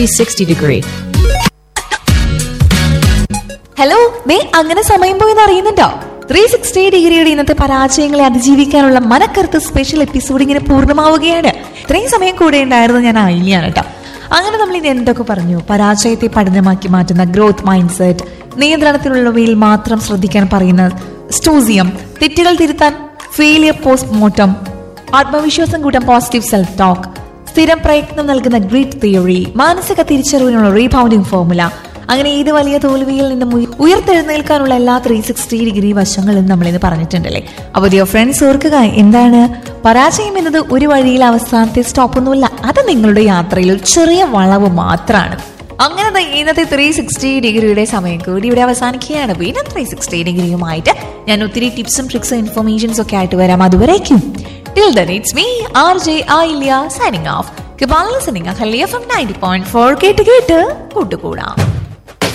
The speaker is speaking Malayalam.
360 degree. ഹലോ ദേ അങ്ങനെ സമയം പോയെന്ന് അറിയുന്നുണ്ടോ ത്രീ സിക്സ്റ്റി ഡിഗ്രിയുടെ ഇന്നത്തെ പരാജയങ്ങളെ അതിജീവിക്കാനുള്ള മനക്കരുത്ത് സ്പെഷ്യൽ എപ്പിസോഡ് ഇങ്ങനെ പൂർണ്ണമാവുകയാണ് ഇത്രയും സമയം കൂടെ ഉണ്ടായിരുന്നു ഞാൻ ആയില്ലാണ് കേട്ടോ അങ്ങനെ നമ്മൾ ഇനി എന്തൊക്കെ പറഞ്ഞു പരാജയത്തെ പഠനമാക്കി മാറ്റുന്ന ഗ്രോത്ത് മൈൻഡ് സെറ്റ് നിയന്ത്രണത്തിലുള്ളവയിൽ മാത്രം ശ്രദ്ധിക്കാൻ പറയുന്ന സ്റ്റോസിയം തെറ്റുകൾ തിരുത്താൻ ഫെയിലിയർ പോസ്റ്റ് മോർട്ടം ആത്മവിശ്വാസം കൂട്ടാൻ പോസിറ്റീവ് സെൽഫ് ടോക്ക് സ്ഥിരം പ്രയത്നം നൽകുന്ന ഗ്രീറ്റ് തിയറി മാനസിക തിരിച്ചറിവിനുള്ള റീബൗണ്ടിംഗ് ഫോർമുല അങ്ങനെ ഏത് വലിയ തോൽവിയിൽ നിന്നും ഉയ- ഉയർത്തെഴുന്നേൽക്കാനുള്ള എല്ലാ ത്രീ സിക്സ്റ്റി ഡിഗ്രി വശങ്ങളും നമ്മളിന്ന് പറഞ്ഞിട്ടുണ്ടല്ലേ അപ്പോൾ ഡിയർ ഫ്രണ്ട്സ് ഓർക്കുക എന്താണ് പരാജയം എന്നത് ഒരു വഴിയിൽ അവസാനത്തെ സ്റ്റോപ്പ് ഒന്നുമില്ല അത് നിങ്ങളുടെ യാത്രയിൽ ഒരു ചെറിയ വളവ് മാത്രമാണ് അങ്ങനെ ദേ ഇന്നത്തെ ത്രീ സിക്സ്റ്റി ഡിഗ്രിയുടെ സമയം കൂടി ഇവിടെ അവസാനിക്കുകയാണ് പിന്നെ ത്രീ സിക്സ്റ്റി ഡിഗ്രിയുമായിട്ട് ഞാൻ ഒത്തിരി ടിപ്സും ട്രിക്സും ഇൻഫർമേഷൻസ് ഒക്കെ ആയിട്ട് വരാം അതുവരേക്കും till then it's me R J Ayilya signing off കിബാൽ ലിസണിങ് ഹലിയ ഫ്രം നയൻറ്റി പോയിന്റ് ഫോർ കേട്ട് കേട്ട് കൂട്ടുകൂടാം